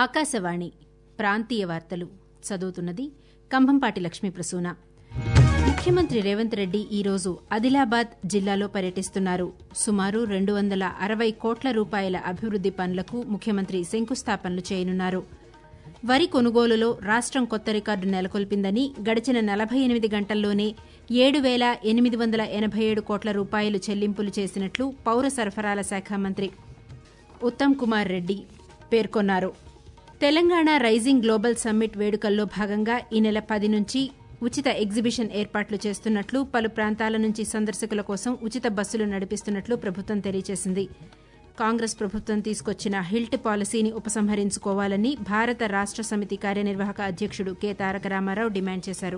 ఆకాశవాణి ప్రాంతీయ వార్తలు చదువుతున్నది కంభంపాటి లక్ష్మీ ప్రసూన ముఖ్యమంత్రి రేవంత్ రెడ్డి ఈరోజు ఆదిలాబాద్ జిల్లాలో పర్యటిస్తున్నారు సుమారు రెండు వందల అరవై కోట్ల రూపాయల అభివృద్ది పనులకు ముఖ్యమంత్రి శంకుస్థాపనలు చేయనున్నారు వరి కొనుగోలులో రాష్టం కొత్త రికార్డు నెలకొల్పిందని గడిచిన నలభై ఎనిమిది గంటల్లోనే ఏడు వేల ఎనిమిది వందల ఎనభై ఏడు కోట్ల రూపాయలు చెల్లింపులు చేసినట్లు పౌర సరఫరాల శాఖ మంత్రి ఉత్తమ్ కుమార్ రెడ్డి పేర్కొన్నారు తెలంగాణ రైజింగ్ గ్లోబల్ సమ్మిట్ వేడుకల్లో భాగంగా ఈ నెల పది నుంచి ఉచిత ఎగ్జిబిషన్ ఏర్పాట్లు చేస్తున్నట్లు పలు ప్రాంతాల నుంచి సందర్శకుల కోసం ఉచిత బస్సులు నడిపిస్తున్నట్లు ప్రభుత్వం తెలియజేసింది కాంగ్రెస్ ప్రభుత్వం తీసుకొచ్చిన హిల్ట్ పాలసీని ఉపసంహరించుకోవాలని భారత రాష్ట సమితి కార్యనిర్వాహక అధ్యకుడు కె తారక రామారావు డిమాండ్ చేశారు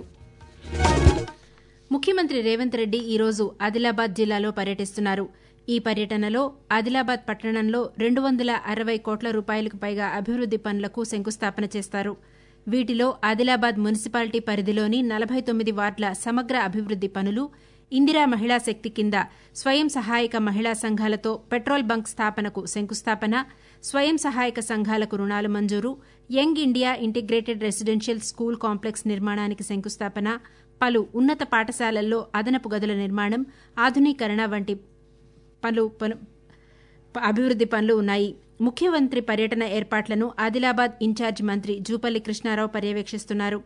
ముఖ్యమంత్రి రేవంత్ రెడ్డి ఈరోజు ఆదిలాబాద్ జిల్లాలో పర్యటిస్తున్నారు ఈ పర్యటనలో ఆదిలాబాద్ పట్టణంలో రెండు వందల అరవై కోట్ల రూపాయలకు పైగా అభివృద్ది పనులకు శంకుస్థాపన చేస్తారు వీటిలో ఆదిలాబాద్ మున్సిపాలిటీ పరిధిలోని నలభై తొమ్మిది వార్డుల సమగ్ర అభివృద్ది పనులు ఇందిరా మహిళా శక్తి కింద స్వయం సహాయక మహిళా సంఘాలతో పెట్రోల్ బంక్ స్థాపనకు శంకుస్థాపన స్వయం సహాయక సంఘాలకు రుణాలు మంజూరు young India integrated residential school complex నిర్మాణానికి శంకుస్థాపన పలు ఉన్నత పాఠశాలల్లో అదనపు గదుల నిర్మాణం ఆధునీకరణ వంటి పలు అభివృద్ది పనులు ఉన్నాయి ముఖ్యమంత్రి పర్యటన ఏర్పాట్లను ఆదిలాబాద్ ఇన్ఛార్జ్ మంత్రి జూపల్లి కృష్ణారావు పర్యవేక్షిస్తున్నారు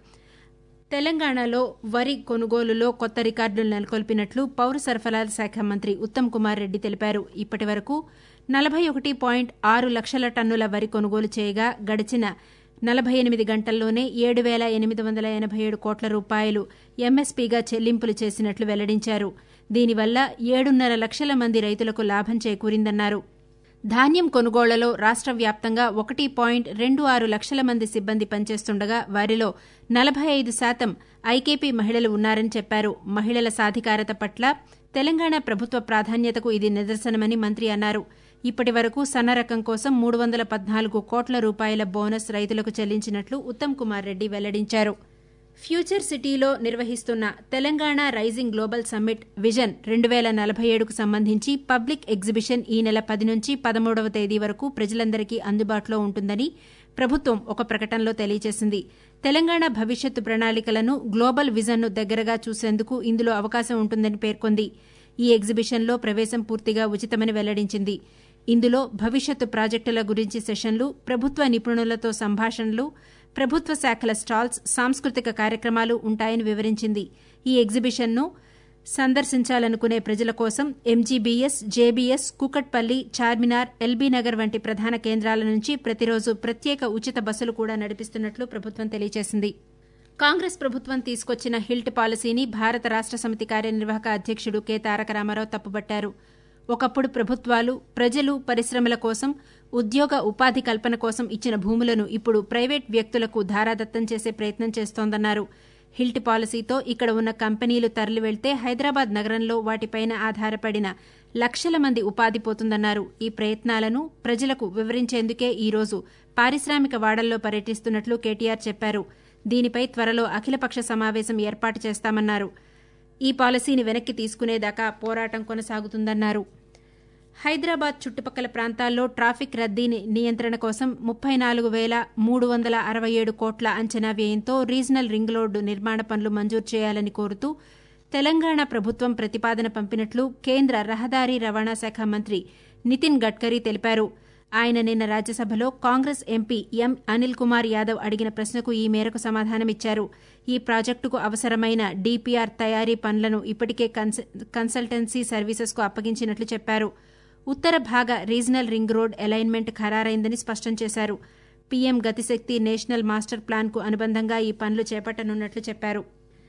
తెలంగాణలో వరి కొనుగోలులో కొత్త రికార్డులు నెలకొల్పినట్లు పౌర సరఫరాల శాఖ మంత్రి ఉత్తమ్ కుమార్ రెడ్డి తెలిపారు ఇప్పటి వరకు నలభై ఒకటి పాయింట్ ఆరు లక్షల టన్నుల వరి కొనుగోలు చేయగా గడిచిన నలభై ఎనిమిది గంటల్లోనే ఏడు వేల ఎనిమిది వందల ఎనభై ఏడు కోట్ల రూపాయలు ఎంఎస్పీగా చెల్లింపులు చేసినట్లు వెల్లడించారు దీనివల్ల ఏడున్నర లక్షల మంది రైతులకు లాభం చేకూరిందన్నారు ధాన్యం కొనుగోళ్లలో రాష్ట వ్యాప్తంగా ఒకటి పాయింట్ రెండు ఆరు లక్షల మంది సిబ్బంది పనిచేస్తుండగా వారిలో నలభై ఐదు శాతం ఐకేపీ మహిళలు ఉన్నారని చెప్పారు మహిళల సాధికారత పట్ల తెలంగాణ ప్రభుత్వ ప్రాధాన్యతకు ఇది నిదర్శనమని మంత్రి అన్నారు ఇప్పటి వరకు సన్న రకం కోసం మూడు వందల పద్నాలుగు కోట్ల రూపాయల బోనస్ రైతులకు చెల్లించినట్లు ఉత్తమ్ కుమార్ రెడ్డి వెల్లడించారు ఫ్యూచర్ సిటీలో నిర్వహిస్తున్న Telangana rising global summit vision రెండు వేల నలభై ఏడుకు సంబంధించి పబ్లిక్ ఎగ్జిబిషన్ ఈ నెల పది నుంచి పదమూడవ తేదీ వరకు ప్రజలందరికీ అందుబాటులో ఉంటుందని ప్రభుత్వం ఒక ప్రకటనలో తెలియజేసింది తెలంగాణ భవిష్యత్తు ప్రణాళికలను గ్లోబల్ విజన్ను దగ్గరగా చూసేందుకు ఇందులో అవకాశం ఉంటుందని పేర్కొంది ఈ ఎగ్జిబిషన్లో ప్రవేశం పూర్తిగా ఉచితమని వెల్లడించింది ఇందులో భవిష్యత్తు ప్రాజెక్టుల గురించి సెషన్లు ప్రభుత్వ నిపుణులతో సంభాషణలు ప్రభుత్వ శాఖల స్టాల్స్ సాంస్కృతిక కార్యక్రమాలు ఉంటాయని వివరించింది ఈ ఎగ్జిబిషన్ను సందర్శించాలనుకునే ప్రజల కోసం ఎంజీబీఎస్ జేబీఎస్ కూకట్పల్లి చార్మినార్ ఎల్బీనగర్ వంటి ప్రధాన కేంద్రాల నుంచి ప్రతిరోజు ప్రత్యేక ఉచిత బస్సులు కూడా నడిపిస్తున్నట్లు ప్రభుత్వం తెలియజేసింది కాంగ్రెస్ ప్రభుత్వం తీసుకొచ్చిన హిల్ట్ పాలసీని భారత రాష్ట సమితి కార్యనిర్వాహక అధ్యకుడు కె తారక రామారావు తప్పుబట్టారు ఒకప్పుడు ప్రభుత్వాలు ప్రజలు పరిశ్రమల కోసం ఉద్యోగ ఉపాధి కల్పన కోసం ఇచ్చిన భూములను ఇప్పుడు ప్రైవేట్ వ్యక్తులకు ధారాదత్తం చేసే ప్రయత్నం చేస్తోందన్నారు హిల్ట్ పాలసీతో ఇక్కడ ఉన్న కంపెనీలు తరలి వెళ్తే హైదరాబాద్ నగరంలో వాటిపైన ఆధారపడిన లక్షల మంది ఉపాధి పోతుందన్నారు ఈ ప్రయత్నాలను ప్రజలకు వివరించేందుకే ఈరోజు పారిశ్రామిక వాడల్లో పర్యటిస్తున్నట్లు కేటీఆర్ చెప్పారు దీనిపై త్వరలో అఖిలపక్ష సమావేశం ఏర్పాటు చేస్తామన్నారు ఈ పాలసీని వెనక్కి తీసుకునేదాకా పోరాటం కొనసాగుతుందన్నారు హైదరాబాద్ చుట్టుపక్కల ప్రాంతాల్లో ట్రాఫిక్ రద్దీని నియంత్రణ కోసం ముప్పై నాలుగు వేల మూడు వందల అరవై ఏడు కోట్ల అంచనా వ్యయంతో రీజనల్ రింగ్ రోడ్డు నిర్మాణ పనులు మంజూరు చేయాలని కోరుతూ తెలంగాణ ప్రభుత్వం ప్రతిపాదన పంపినట్లు కేంద్ర రహదారి రవాణా శాఖ మంత్రి నితిన్ గడ్కరీ తెలిపారు ఆయన నిన్న రాజ్యసభలో కాంగ్రెస్ ఎంపీ ఎం అనిల్ కుమార్ యాదవ్ అడిగిన ప్రశ్నకు ఈ మేరకు సమాధానమిచ్చారు ఈ ప్రాజెక్టుకు అవసరమైన డీపీఆర్ తయారీ పనులను ఇప్పటికే కన్సల్టెన్సీ సర్వీసెస్కు అప్పగించినట్లు చెప్పారు ఉత్తర భాగ రీజనల్ రింగ్ రోడ్ అలైన్మెంట్ ఖరారైందని స్పష్టం చేశారు పీఎం గతిశక్తి నేషనల్ మాస్టర్ ప్లాన్కు అనుబంధంగా ఈ పనులు చేపట్టనున్నట్లు చెప్పారు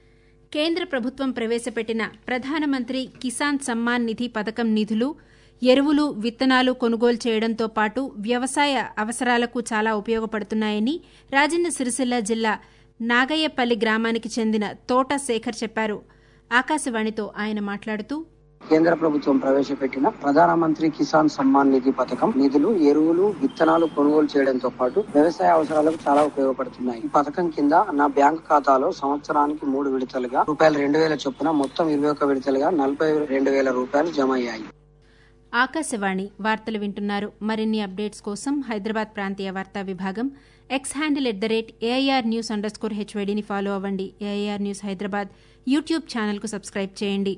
కేంద్ర ప్రభుత్వం ప్రవేశపెట్టిన ప్రధానమంత్రి కిసాన్ సమ్మాన్ నిధి పథకం నిధులు ఎరువులు విత్తనాలు కొనుగోలు చేయడంతో పాటు వ్యవసాయ అవసరాలకు చాలా ఉపయోగపడుతున్నాయని రాజన్న సిరిసిల్ల జిల్లా నాగయ్యపల్లి గ్రామానికి చెందిన తోట శేఖర్ చెప్పారు ఆకాశవాణితో ఆయన మాట్లాడుతూ కేంద్ర ప్రభుత్వం ప్రవేశపెట్టిన ప్రధానమంత్రి కిసాన్ సమ్మాన్ నిధి పథకం నిధులు ఎరువులు విత్తనాలు కొనుగోలు చేయడంతో పాటు వ్యవసాయ అవసరాలకు చాలా ఉపయోగపడుతున్నాయి ఈ పథకం కింద నా బ్యాంకు ఖాతాలో సంవత్సరానికి మూడు విడతలుగా రూపాయలు రెండు వేల చొప్పున మొత్తం ఇరవై ఒక్క విడతలుగా నలభై రెండు వేల రూపాయలు జమ అయ్యాయి ఆకాశవాణి వార్తలు వింటున్నారు మరిన్ని అప్డేట్స్ కోసం హైదరాబాద్ ప్రాంతీయ వార్తా విభాగం X handle at the rate AIR news under score హెచ్వైడీని ఫాలో అవ్వండి ఏఐఆర్ న్యూస్ హైదరాబాద్ యూట్యూబ్ ఛానల్కు సబ్స్క్రైబ్ చేయండి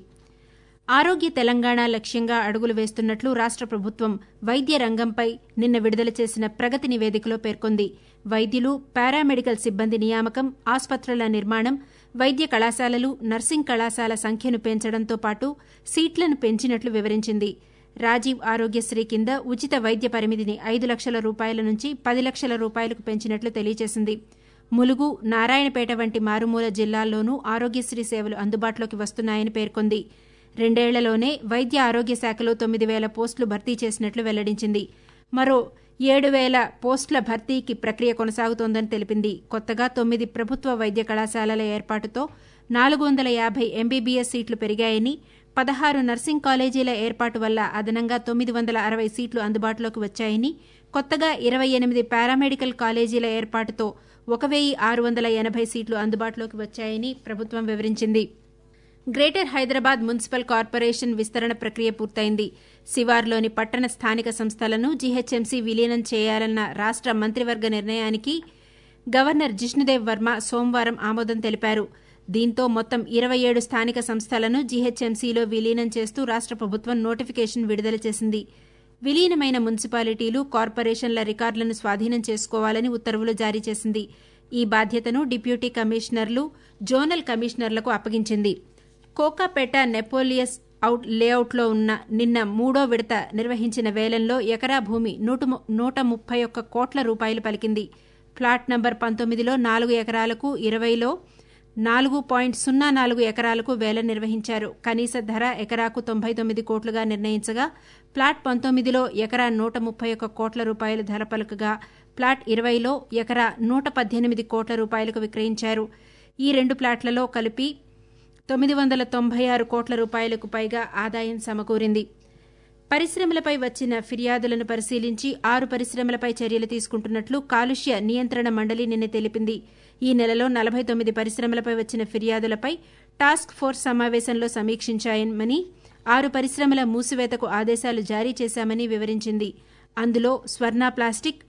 ఆరోగ్య తెలంగాణ లక్ష్యంగా అడుగులు వేస్తున్నట్లు రాష్ట ప్రభుత్వం వైద్య రంగంపై నిన్న విడుదల చేసిన ప్రగతి నివేదికలో పేర్కొంది వైద్యులు పారామెడికల్ సిబ్బంది నియామకం ఆసుపత్రుల నిర్మాణం వైద్య కళాశాలలు నర్సింగ్ కళాశాల సంఖ్యను పెంచడంతో పాటు సీట్లను పెంచినట్లు వివరించింది రాజీవ్ ఆరోగ్యశ్రీ కింద ఉచిత వైద్య పరిమితిని ఐదు లక్షల రూపాయల నుంచి పది లక్షల రూపాయలకు పెంచినట్లు తెలియజేసింది ములుగు నారాయణపేట వంటి మారుమూల జిల్లాల్లోనూ ఆరోగ్యశ్రీ సేవలు అందుబాటులోకి వస్తున్నాయని పేర్కొంది రెండేళ్లలోనే వైద్య ఆరోగ్య శాఖలో తొమ్మిది వేల పోస్టులు భర్తీ చేసినట్లు వెల్లడించింది మరో ఏడు వేల పోస్టుల భర్తీకి ప్రక్రియ కొనసాగుతోందని తెలిపింది కొత్తగా తొమ్మిది ప్రభుత్వ వైద్య కళాశాలల ఏర్పాటుతో నాలుగు వందల యాభై ఎంబీబీఎస్ సీట్లు పెరిగాయని పదహారు నర్సింగ్ కాలేజీల ఏర్పాటు వల్ల అదనంగా తొమ్మిది వందల అరవై సీట్లు అందుబాటులోకి వచ్చాయని కొత్తగా ఇరవై ఎనిమిది పారామెడికల్ కాలేజీల ఏర్పాటుతో ఒక వెయ్యి ఆరు వందల ఎనభై సీట్లు అందుబాటులోకి వచ్చాయని ప్రభుత్వం వివరించింది గ్రేటర్ హైదరాబాద్ మున్సిపల్ కార్పొరేషన్ విస్తరణ ప్రక్రియ పూర్తయింది శివార్లోని పట్టణ స్థానిక సంస్థలను జీహెచ్ఎంసీ విలీనం చేయాలన్న రాష్ట మంత్రివర్గ నిర్ణయానికి గవర్నర్ జిష్ణుదేవ్ వర్మ సోమవారం ఆమోదం తెలిపారు దీంతో మొత్తం ఇరవై ఏడు స్థానిక సంస్థలను జీహెచ్ఎంసీలో విలీనం చేస్తూ రాష్ట ప్రభుత్వం నోటిఫికేషన్ విడుదల చేసింది విలీనమైన మున్సిపాలిటీలు కార్పొరేషన్ల రికార్డులను స్వాధీనం చేసుకోవాలని ఉత్తర్వులు జారీ చేసింది ఈ బాధ్యతను డిప్యూటీ కమిషనర్లు జోనల్ కమిషనర్లకు అప్పగించింది కోకాపేట నెపోలియస్ అవుట్ లేఅవుట్లో ఉన్న నిన్న మూడో విడత నిర్వహించిన వేలంలో ఎకరా భూమి నూట ముప్పై ఒక్క కోట్ల రూపాయలు పలికింది ఫ్లాట్ నంబర్ పంతొమ్మిదిలో నాలుగు ఎకరాలకు ఇరవైలో నాలుగు పాయింట్ సున్నా నాలుగు ఎకరాలకు వేలం నిర్వహించారు కనీస ధర ఎకరాకు తొంభై తొమ్మిది కోట్లుగా నిర్ణయించగా ప్లాట్ పంతొమ్మిదిలో ఎకరా నూట ముప్పై ఒక్క కోట్ల రూపాయలు ధర పలుకగా ప్లాట్ ఇరవైలో ఎకరా నూట పద్దెనిమిది కోట్ల రూపాయలకు విక్రయించారు ఈ రెండు ప్లాట్లలో కలిపి తొమ్మిది వందల తొంభై ఆరు కోట్ల రూపాయలకు పైగా ఆదాయం సమకూరింది పరిశ్రమలపై వచ్చిన ఫిర్యాదులను పరిశీలించి ఆరు పరిశ్రమలపై చర్యలు తీసుకుంటున్నట్లు కాలుష్య నియంత్రణ మండలి నిన్న తెలిపింది ఈ నెలలో నలభై తొమ్మిది పరిశ్రమలపై వచ్చిన ఫిర్యాదులపై టాస్క్ ఫోర్స్ సమావేశంలో సమీక్షించాయని ఆరు పరిశ్రమల మూసివేతకు ఆదేశాలు జారీ చేశామని వివరించింది అందులో స్వర్ణ ప్లాస్టిక్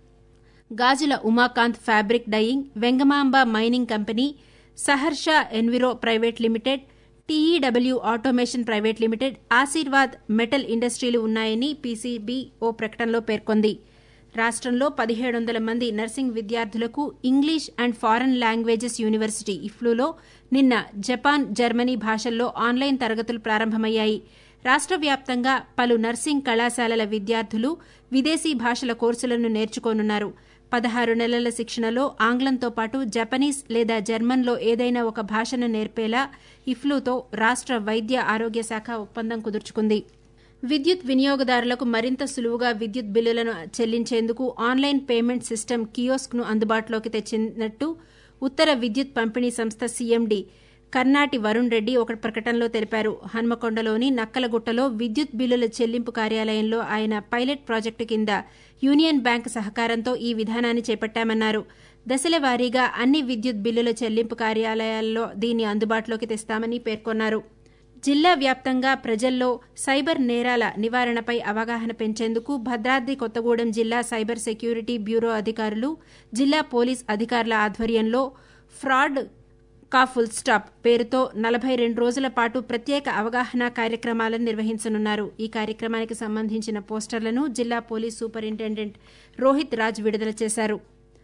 గాజుల Umakant fabric dyeing Vengamamba mining company Saharsha enviro private limited TEW automation private limited Ashirwad metal ఇండస్ట్రీలు ఉన్నాయని పీసీబీ ఓ ప్రకటనలో పేర్కొంది రాష్టంలో పదిహేడు వందల మంది నర్సింగ్ విద్యార్థులకు English and foreign languages university ఇఫ్లూలో నిన్న జపాన్ జర్మనీ భాషల్లో ఆన్లైన్ తరగతులు ప్రారంభమయ్యాయి రాష్ట వ్యాప్తంగా పలు నర్సింగ్ కళాశాలల విద్యార్థులు విదేశీ భాషల కోర్సులను నేర్చుకోనున్నారు పదహారు నెలల శిక్షణలో ఆంగ్లంతో పాటు జపనీస్ లేదా జర్మన్లో ఏదైనా ఒక భాషను నేర్పేలా ఇఫ్లూతో రాష్ట వైద్య ఆరోగ్య శాఖ ఒప్పందం కుదుర్చుకుంది విద్యుత్ వినియోగదారులకు మరింత సులువుగా విద్యుత్ బిల్లులను చెల్లించేందుకు ఆన్లైన్ పేమెంట్ సిస్టమ్ కియోస్క్ను అందుబాటులోకి తెచ్చినట్టు ఉత్తర విద్యుత్ పంపిణీ సంస్థ సీఎండీ కర్నాటి వరుణ్ రెడ్డి ఒక ప్రకటనలో తెలిపారు హన్మకొండలోని నక్కలగుట్టలో విద్యుత్ బిల్లుల చెల్లింపు కార్యాలయంలో ఆయన పైలట్ ప్రాజెక్టు కింద యూనియన్ బ్యాంక్ సహకారంతో ఈ విధానాన్ని చేపట్టామన్నారు దశల వారీగా అన్ని విద్యుత్ బిల్లుల చెల్లింపు కార్యాలయాల్లో దీన్ని అందుబాటులోకి తెస్తామని పేర్కొన్నారు జిల్లా వ్యాప్తంగా ప్రజల్లో సైబర్ నేరాల నివారణపై అవగాహన పెంచేందుకు భద్రాద్రి కొత్తగూడెం జిల్లా సైబర్ సెక్యూరిటీ బ్యూరో అధికారులు జిల్లా పోలీస్ అధికారుల ఆధ్వర్యంలో ఫ్రాడ్ కా ఫుల్ స్టాప్ పేరుతో నలభై రెండు రోజుల పాటు ప్రత్యేక అవగాహన కార్యక్రమాలను నిర్వహించనున్నారు ఈ కార్యక్రమానికి సంబంధించిన పోస్టర్లను జిల్లా పోలీస్ సూపరింటెండెంట్ రోహిత్ రాజ్ విడుదల చేశారు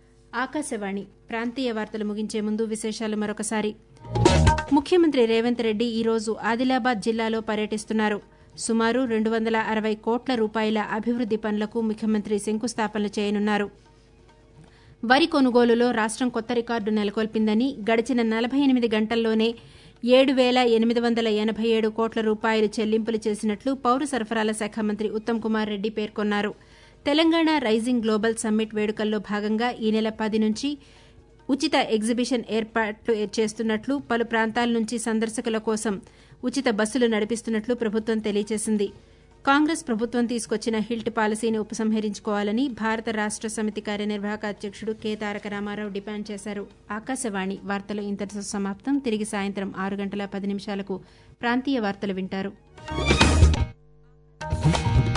ఆకాశవాణి ప్రాంతీయ వార్తలు ముగించే ముందు విశేషాలు మరొకసారి ముఖ్యమంత్రి రేవంత్ రెడ్డి ఈరోజు ఆదిలాబాద్ జిల్లాలో పర్యటిస్తున్నారు సుమారు రెండు వందల అరవై కోట్ల రూపాయల అభివృద్ది పనులకు ముఖ్యమంత్రి శంకుస్థాపనలు చేయనున్నారు వరి కొనుగోలులో రాష్టం కొత్త రికార్డు నెలకొల్పిందని గడిచిన నలభై ఎనిమిది గంటల్లోనే ఏడు వేల ఎనిమిది వందల ఎనభై ఏడు కోట్ల రూపాయలు చెల్లింపులు చేసినట్లు పౌర సరఫరాల శాఖ మంత్రి ఉత్తమ్ కుమార్ రెడ్డి పేర్కొన్నారు తెలంగాణ రైజింగ్ గ్లోబల్ సమ్మిట్ వేడుకల్లో భాగంగా ఈ నెల పది నుంచి ఉచిత ఎగ్జిబిషన్ ఏర్పాట్లు చేస్తున్నట్లు పలు ప్రాంతాల నుంచి సందర్శకుల కోసం ఉచిత బస్సులు నడిపిస్తున్నట్లు ప్రభుత్వం తెలియజేసింది కాంగ్రెస్ ప్రభుత్వం తీసుకొచ్చిన హిల్ట్ పాలసీని ఉపసంహరించుకోవాలని భారత రాష్ట సమితి కార్యనిర్వాహక అధ్యక్షుడు కె తారక రామారావు డిమాండ్ చేశారు ఆకాశవాణి వార్తలు ఇంతటితో సమాప్తం తిరిగి సాయంత్రం ఆరు గంటల పది నిమిషాలకు ప్రాంతీయ వార్తలు వింటారు